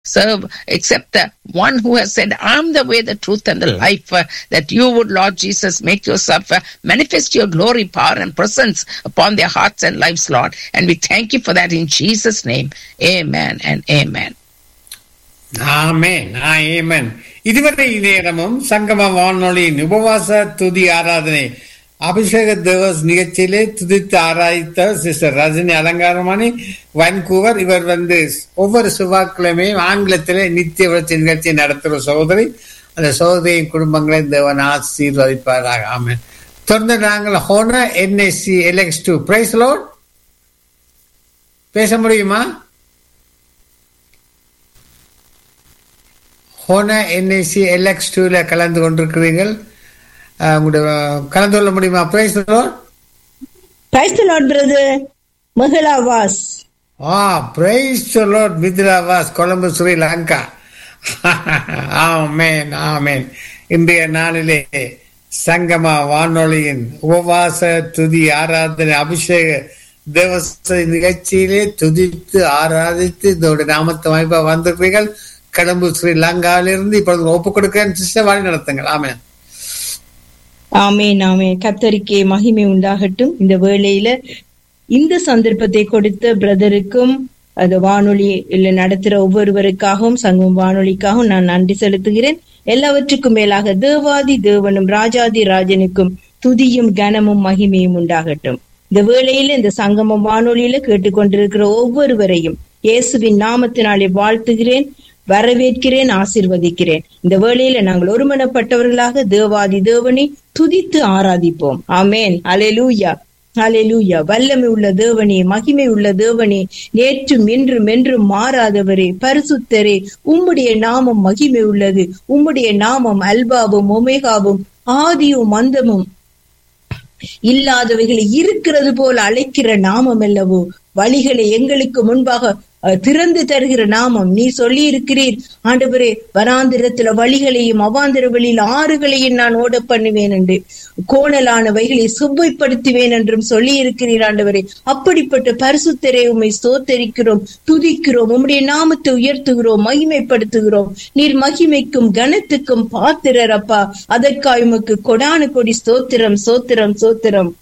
serve except the one who has said, I'm the way, the truth, and the life. uh, that you would, Lord Jesus, make yourself uh, manifest your glory, power, and presence upon their hearts and lives, Lord. And we thank you for that in Jesus' name. Amen and amen. ஆமென் ஆமென் இதுவரை நேரமும் சங்கம வானொலியின் உபவாச துதி ஆராதனை அபிஷேக தேவஸ் நிகழ்ச்சியிலே துதித்து ஆராய்த்த சிஸ்டர் ரஜினி அலங்காரமணி வன்கூவர் இவர் வந்து ஒவ்வொரு செவ்வாய்க்கிழமையும் ஆங்கிலத்திலே நித்திய விளச்சி நிகழ்ச்சி நடத்துகிற சகோதரி அந்த சகோதரியின் குடும்பங்களை தேவன் ஆசீர்வதிப்பாராக ஆமென் தொடர்ந்து நாங்கள் ஹோன NSC Alex to praise Lord பேச முடியுமா ஹோனா என்ஐசி எல்எக்ஸ் டூல கலந்து கொண்டிருக்கிறீர்கள் அஹ், உங்களுடைய கலந்து கொள்ள முடியுமா praise Praise the Lord, brother. Mahila was. ஆ பிரைஸ் லார்ட் மித்ராவாஸ் கொலம்பு ஸ்ரீலங்கா ஆமேன் ஆமேன் இன்றைய நாளிலே சங்கமா வானொலியின் உபவாச துதி ஆராதனை அபிஷேக தேவச நிகழ்ச்சியிலே துதித்து ஆராதித்து இதோட நாமத்தை வாய்ப்பா வந்திருக்கிறீர்கள் கடம்பு ஸ்ரீலங்காவிலிருந்து இப்பொழுது ஒப்பு கொடுக்கிறேன் சிஸ்டர் வழி நடத்துங்கள் ஆமேன் ஆமேன் ஆமேன் கத்தரிக்கே மகிமை உண்டாகட்டும் இந்த வேளையில இந்த சந்தர்ப்பத்தை கொடுத்த பிரதருக்கும் அது வானொலி இல்ல நடத்துற ஒவ்வொருவருக்காகவும் சங்கம் வானொலிக்காகவும் நான் நன்றி செலுத்துகிறேன் எல்லாவற்றுக்கும் மேலாக தேவாதி தேவனும் ராஜாதி ராஜனுக்கும் துதியும் கனமும் மகிமையும் உண்டாகட்டும் இந்த வேளையில இந்த சங்கமம் வானொலியில கேட்டுக்கொண்டிருக்கிற ஒவ்வொருவரையும் இயேசுவின் நாமத்தினாலே வாழ்த்துகிறேன் வரவேற்கிறேன் ஆசிர்வதிக்கிறேன் இந்த வேளையில நாங்கள் ஒருமனப்பட்டவர்களாக தேவாதி தேவனை துதித்து ஆராதிப்போம் ஆமேன் அலெலூயா அலெலூயா வல்லமை உள்ள தேவனே மகிமை உள்ள தேவனே நேற்றும் இன்றும் என்றும் மாறாதவரே பரிசுத்தரே உம்முடைய நாமம் மகிமை உள்ளது உம்முடைய நாமம் அல்பாவும் ஒமேகாவும் ஆதியும் அந்தமும் இல்லாதவைகளை இருக்கிறது போல அழைக்கிற நாமம் அல்லவோ வழிகளை எங்களுக்கு முன்பாக அஹ், திறந்து தருகிற நாமம் நீ சொல்லி இருக்கிறீர் ஆண்டவரே வனாந்திரத்துல வழிகளையும் அவாந்திர வழியில் ஆறுகளையும் நான் ஓட பண்ணுவேன் என்று கோணலானவைகளை சுவைப்படுத்துவேன் என்றும் சொல்லி இருக்கிறீர் ஆண்டவரே அப்படிப்பட்ட பரிசுத்தரை உம்மை ஸ்தோத்தரிக்கிறோம் துதிக்கிறோம் உம்முடைய நாமத்தை உயர்த்துகிறோம் மகிமைப்படுத்துகிறோம் நீர் மகிமைக்கும் கனத்துக்கும் பாத்திரர் அப்பா அதற்காய் உமக்கு கொடானு கொடி ஸ்தோத்திரம் சோத்திரம் சோத்திரம்